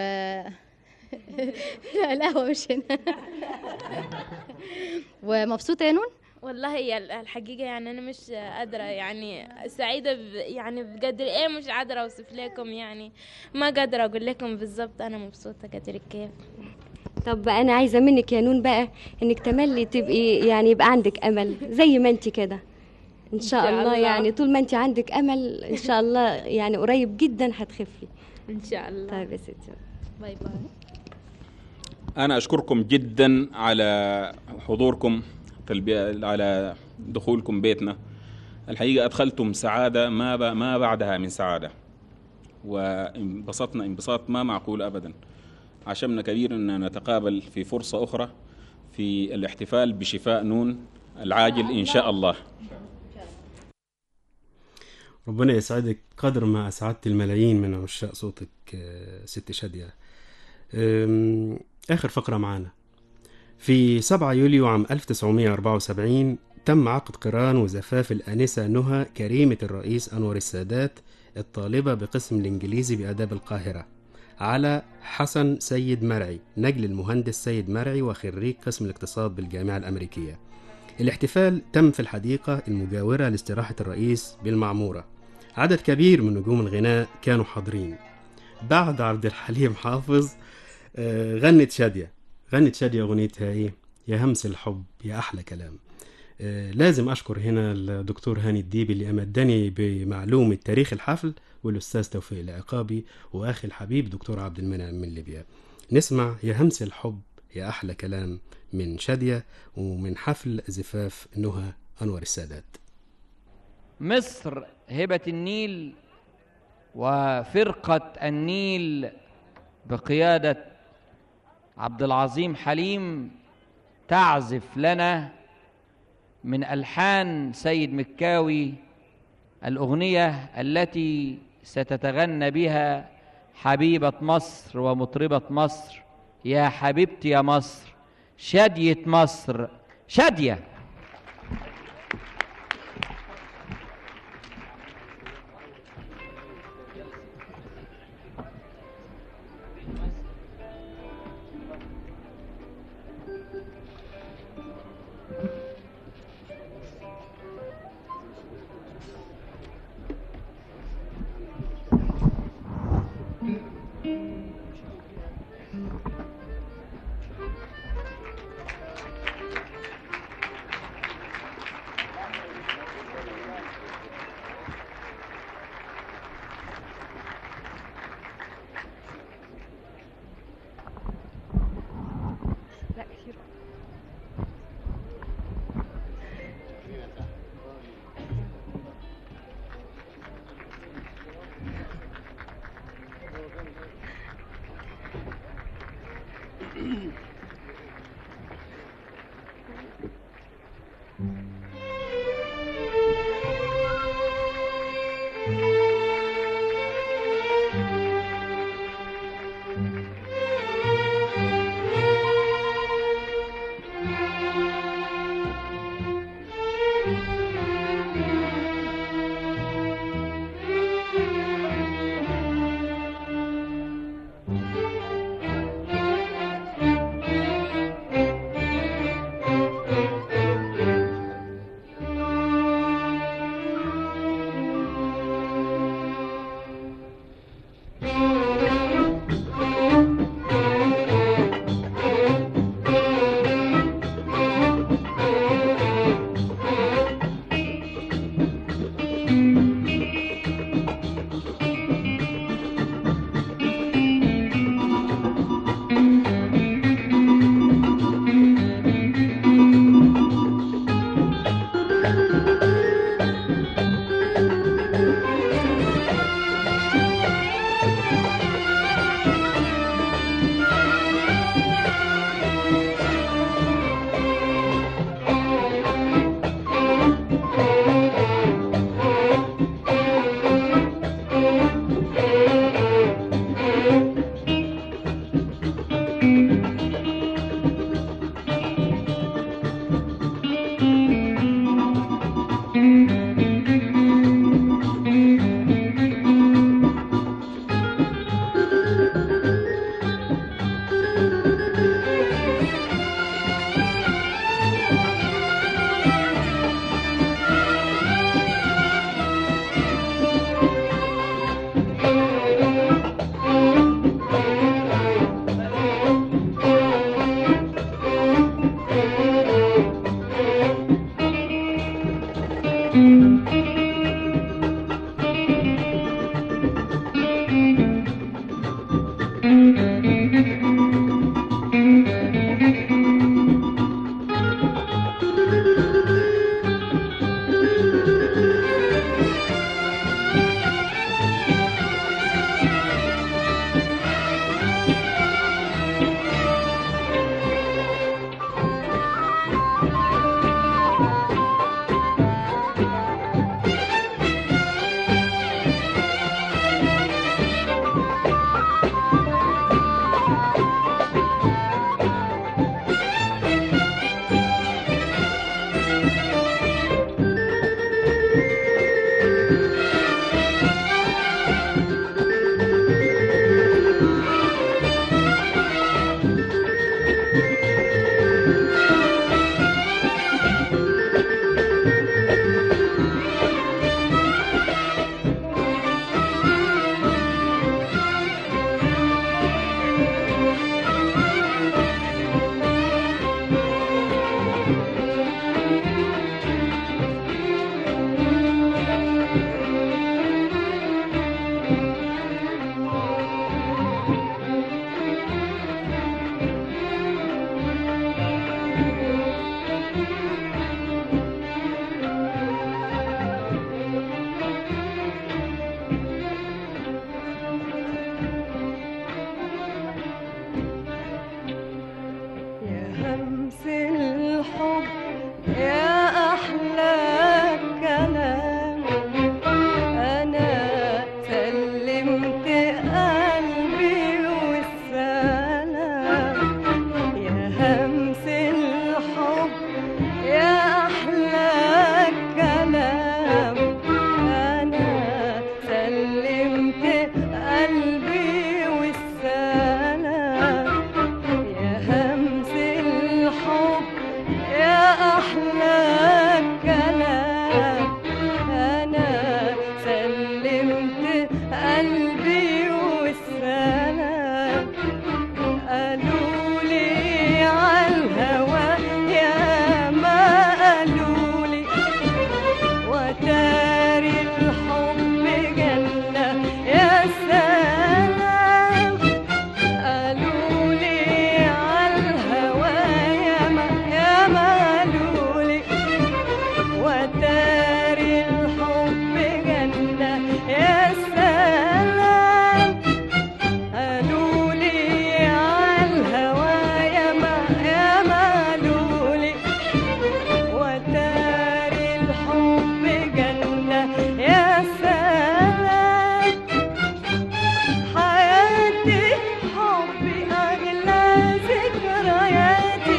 لا القهوة مش هنا ومبسوطة يا نون؟ والله هي الحقيقة يعني أنا مش قادرة يعني سعيدة ب يعني بقدر إيه مش قادرة أوصف لكم يعني ما قادرة أقول لكم بالضبط أنا مبسوطة قدر كيف طب انا عايزه منك يا نون بقى انك تملي تبقي يعني يبقى عندك امل زي ما انت كده ان شاء شاء الله الله. يعني طول ما انت عندك امل ان شاء الله يعني قريب جدا هتخفي إن شاء الله طيب يا ستي باي باي أنا أشكركم جدا على حضوركم تلبية على دخولكم بيتنا الحقيقة أدخلتم سعادة ما ب... ما بعدها من سعادة وانبسطنا انبساط ما معقول أبدا عشمنا كبير أن نتقابل في فرصة أخرى في الاحتفال بشفاء نون العاجل إن شاء الله ربنا يسعدك قدر ما أسعدت الملايين من عشاق صوتك آه، ست شادية أم، آخر فقرة معانا في 7 يوليو عام 1974 تم عقد قران وزفاف الآنسة نهى كريمة الرئيس أنور السادات الطالبة بقسم الإنجليزي بآداب القاهرة على حسن سيد مرعي نجل المهندس سيد مرعي وخريج قسم الاقتصاد بالجامعة الأمريكية الاحتفال تم في الحديقة المجاورة لاستراحة الرئيس بالمعمورة عدد كبير من نجوم الغناء كانوا حاضرين بعد عبد الحليم حافظ آه، غنت شادية غنت شادية أغنيتها إيه يا همس الحب يا أحلى كلام آه، لازم أشكر هنا الدكتور هاني الديبي اللي أمدني بمعلومة تاريخ الحفل والأستاذ توفيق العقابي وأخي الحبيب دكتور عبد المنعم من ليبيا نسمع يا همس الحب يا أحلى كلام من شادية ومن حفل زفاف نهى أنور السادات مصر هبة النيل وفرقة النيل بقيادة عبد العظيم حليم تعزف لنا من ألحان سيد مكاوي الأغنية التي ستتغنى بها حبيبة مصر ومطربة مصر يا حبيبتي يا مصر شادية مصر شادية أحلى كلام أنا سلمت قلبي والسلام قالوا لي عالهوى يا ما قالوا لي وتاري الحب جنة يا سلام قالوا لي عالهوى يا ما يا ما قالوا لي وتاري الحب جنة يا سلام قالوا لي عالهوى يا ما يا ما قالوا لي وتاري الحب جنة يا سلام حياتي حبي أغلى ذكرياتي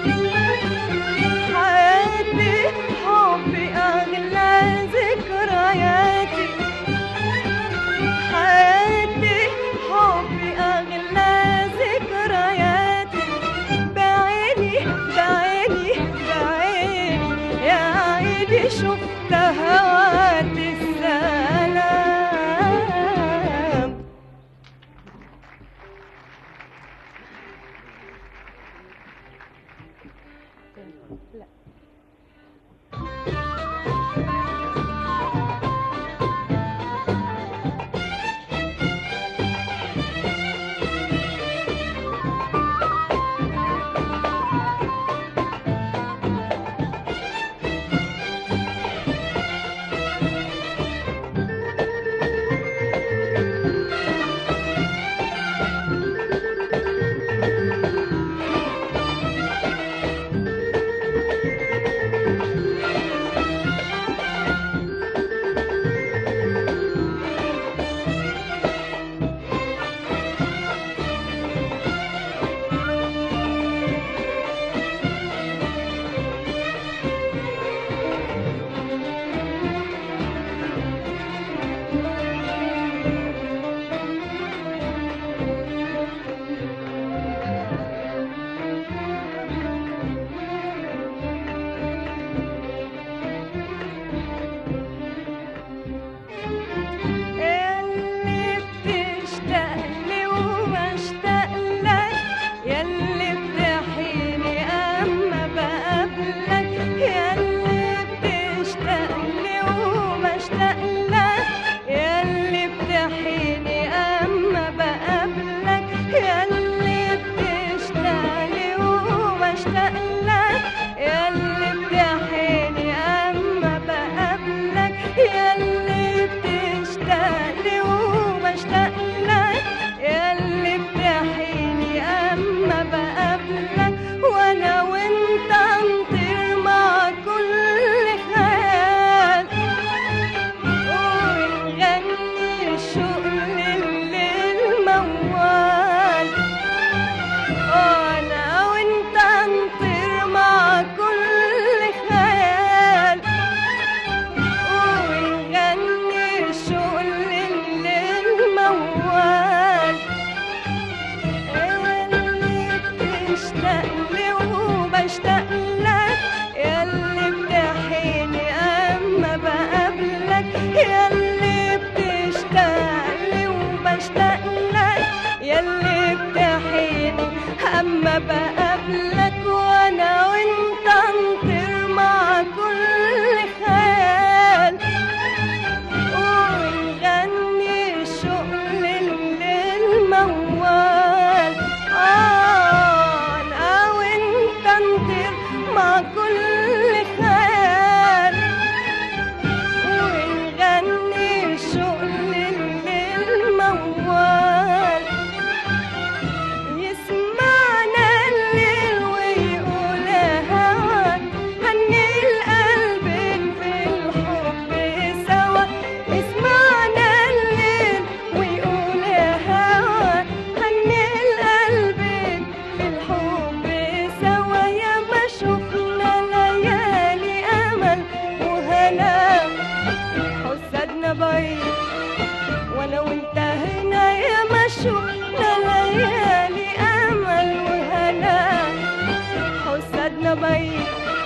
حياتي حبي أغلى ذكرياتي حياتي حبي أغلى ذكرياتي بعيني بعيني بعيني يا عيني شفت هوات السلام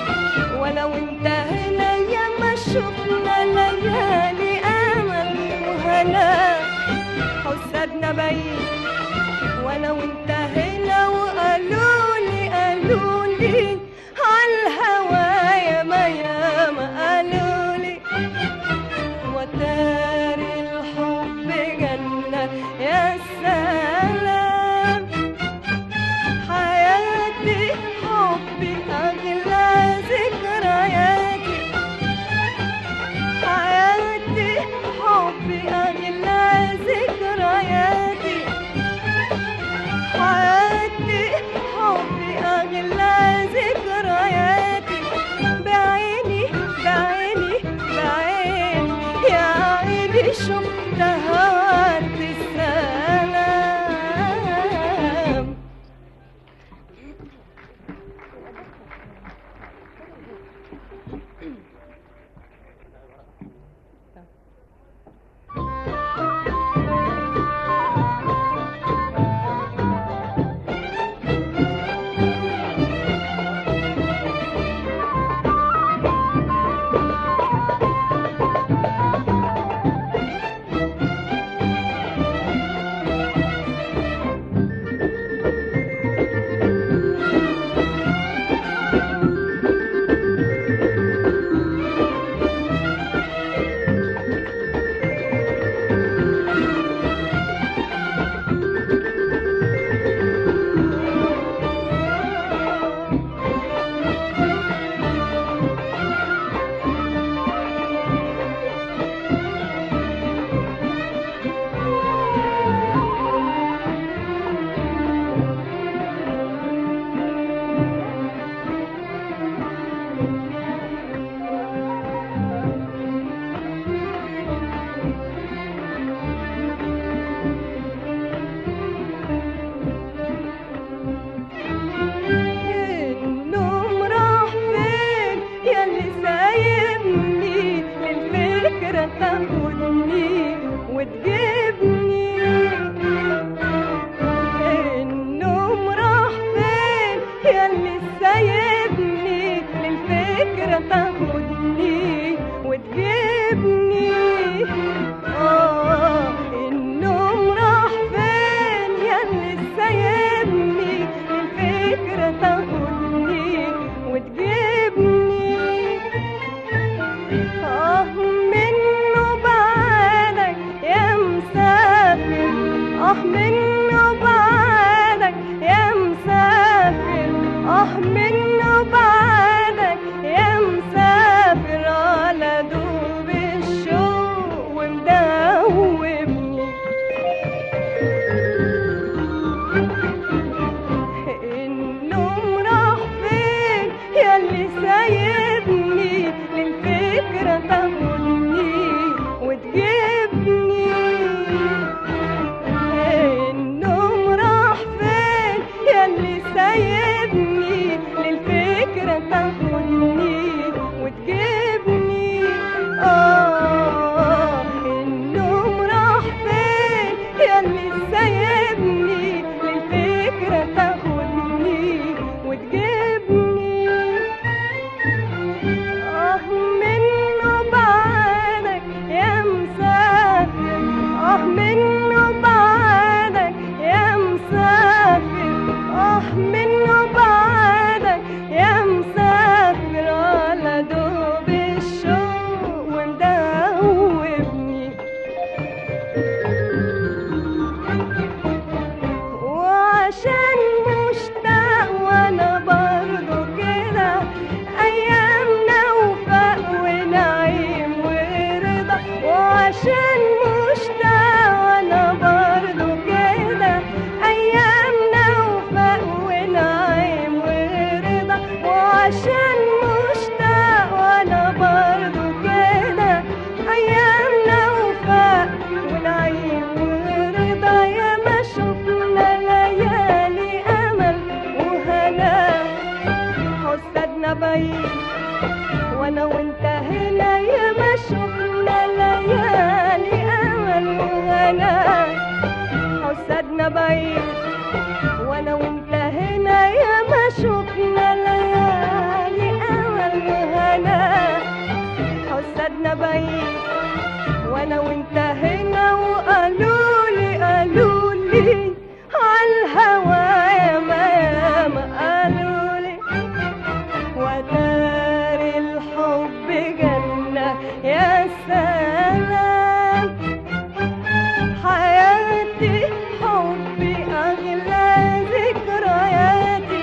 ولو انتهينا يا ما شفنا ليالي امل وهنا حسدنا بعيد ولو انتهينا وقالوا لي قالوا لي عالهوا يا ما يا ما قالوا لي وتار الحب جنة يا سلام حياتي حبي أغلى ذكرياتي حياتي حبي أغلى ذكرياتي حياتي حبي أغلى ذكرياتي بعيني بعيني بعيني يا عيني شفتها وعد السلام النوم راح فين يا اللي سايبني للفكرة تاخدني وتجيبني النوم راح فين يا اللي سايبني للفكرة تاخدني وتجيبني آه النوم راح فين يا اللي سايبني الفكرة تاخدني وتجيبني آه منه بعدك يا مسافر آه منه بعدك يا مسافر آه منه بعدك يا مسافر على دوب الشوق ومدوبني النوم راح فين يا اللي سايبني للفكرة تاخدني وتجيبني النوم راح فين يا اللي سايبني للفكرة تاخدني وتجيبني آه النوم راح فين يا اللي سايبني للفكرة تاخدني وتجيبني آه منه بعدك يا مسافر آه منه بعدك يا مسافر آه منه بعدك يا مسافر على دوب الشوق ومدوبني وعشان مشتاق وانا برضو كده ايامنا وفاق ونعيم ورضا وعشان مشتاق وانا برضو كده ايامنا وفاق ونعيم ورضا وعشان مشتاق وانا برضو كده ايامنا وفاق ونعيم ورضا يا ما شفنا ليالي امل وهنا حسدنا بعيد وانا وانت هنا يا ما شفنا ليالي امل وهنا حسدنا بعيد وانا وانت هنا يا ما شفنا ليالي امل انا وانت هنا وقالوا لي قالوا لي عالهوا ياما ياما قالوا لي ودار الحب جنة يا سلام حياتي حبي أغلى ذكرياتي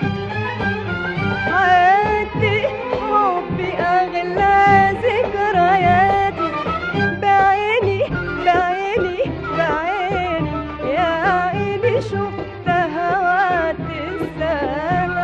حياتي حبي أغلى ذكرياتي بعيني بعيني بعيني يا عيني شفت هوات السلام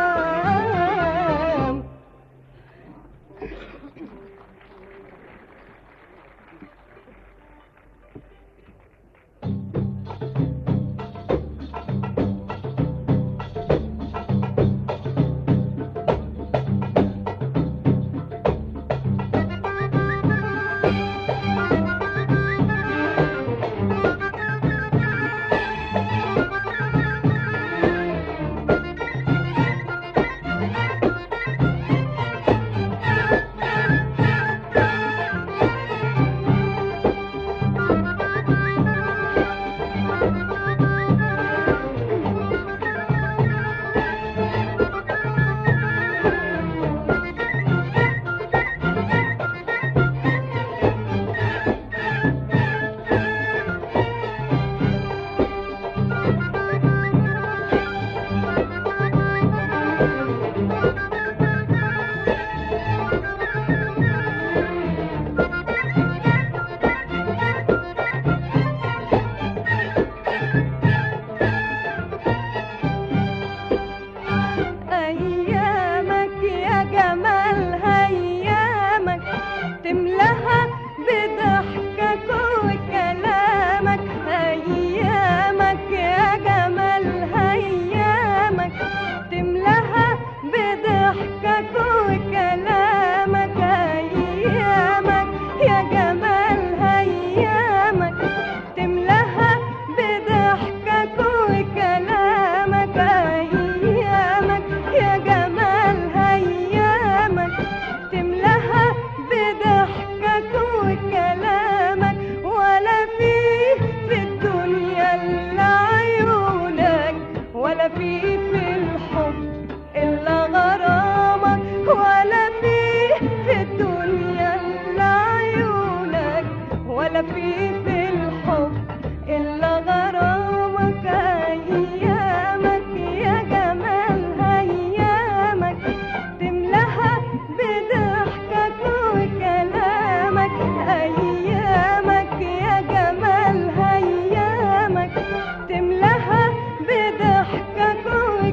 أيامك يا جمال أيامك تملاها بضحكك وكلامك أيامك يا جمال أيامك تملاها بضحكك وكلامك أيامك يا جمال أيامك تملاها بضحكك وكلامك أيامك يا جمال أيامك تملاها بضحكك وكلامك ولا في في الدنيا إلا عيونك ولا في في الحب إلا غرامك ولا في في الدنيا إلا عيونك ولا في في الحب إلا غرامك أيامك يا جمال أيامك تملاها بضحكك وكلامك أيامك يا جمال أيامك تملاها بضحكك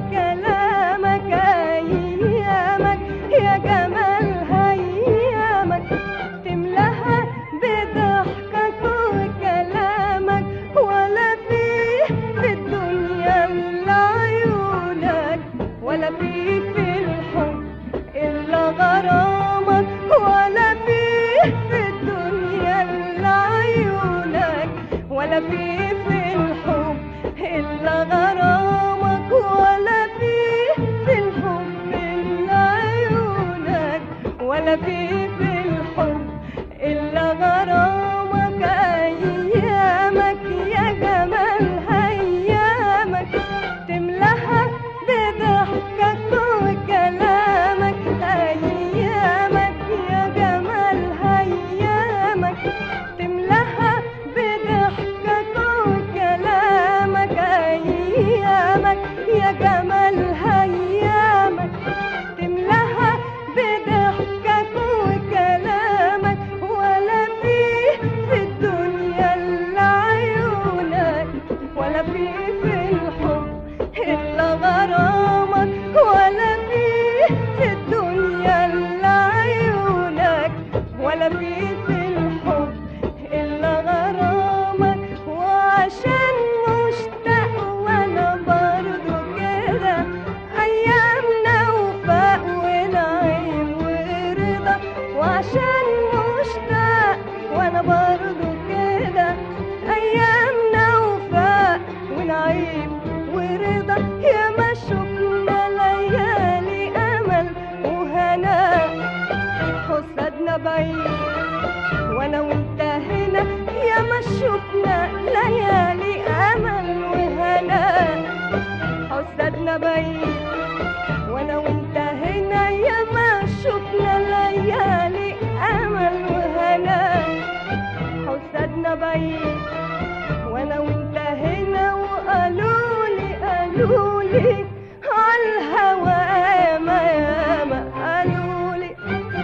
وكلامك أيامك يا جمال أيامك تملاها بضحكك وكلامك ولا في في الدنيا إلا عيونك ولا في في الحب إلا غرامك ولا في في الدنيا إلا عيونك ولا في في الحب إلا غرامك ولا في في الحب إلا عيونك ولا في في الحب إلا غرامك أيامك يا جمال أيامك تملاها بضحكك وكلامك أيامك يا جمال أيامك تملاها بضحكك وكلامك أيامك يا جمال أيامك تملاها بضحكك وكلامك ولا في في الدنيا إلا عيونك ولا في في الحب إلا غرامك ولا في في الدنيا إلا عيونك ولا في في الحب إلا غرامك وعشان مشتاق وأنا برضو كده أيامنا وفاء ونعيم ورضا وعشان مشتاق وأنا برضو كده أيامنا وفاء ونعيم ورضا يا ما شفنا ليالي أمل وهنا حسدنا بعيد وأنا وأنت هنا شفنا ليالي امل وهنا حسدنا بعيد وانا وانت هنا يا ما شفنا ليالي امل وهنا حسدنا بعيد وانا وانت هنا وقالوا لي قالوا لي عالهوى ياما ياما قالوا لي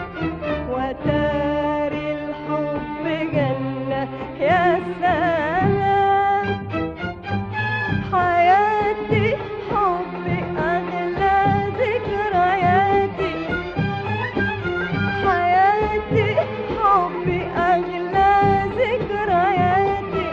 وتاري الحب جنة يا سلام حياتي حبي أغلى ذكرياتي حياتي حبي أغلى ذكرياتي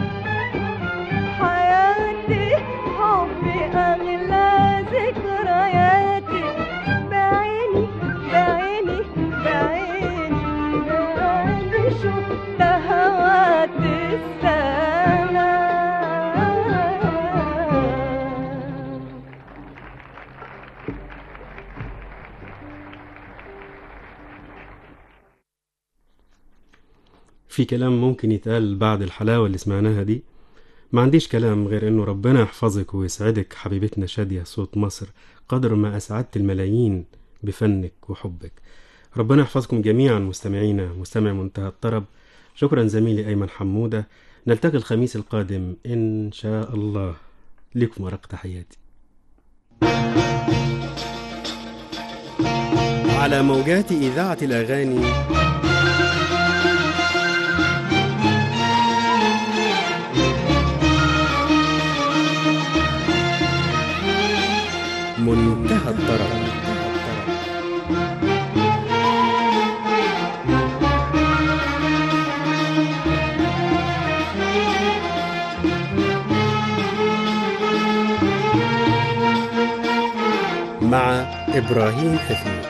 حياتي حبي أغلى ذكرياتي بعيني بعيني بعيني بعيني شفت هوات السماء في كلام ممكن يتقال بعد الحلاوة اللي سمعناها دي ما عنديش كلام غير انه ربنا يحفظك ويسعدك حبيبتنا شادية صوت مصر قدر ما اسعدت الملايين بفنك وحبك ربنا يحفظكم جميعا مستمعينا مستمع منتهى الطرب شكرا زميلي ايمن حمودة نلتقي الخميس القادم ان شاء الله لكم ورق تحياتي على موجات إذاعة الأغاني منتهى الطرب مع إبراهيم حفيظ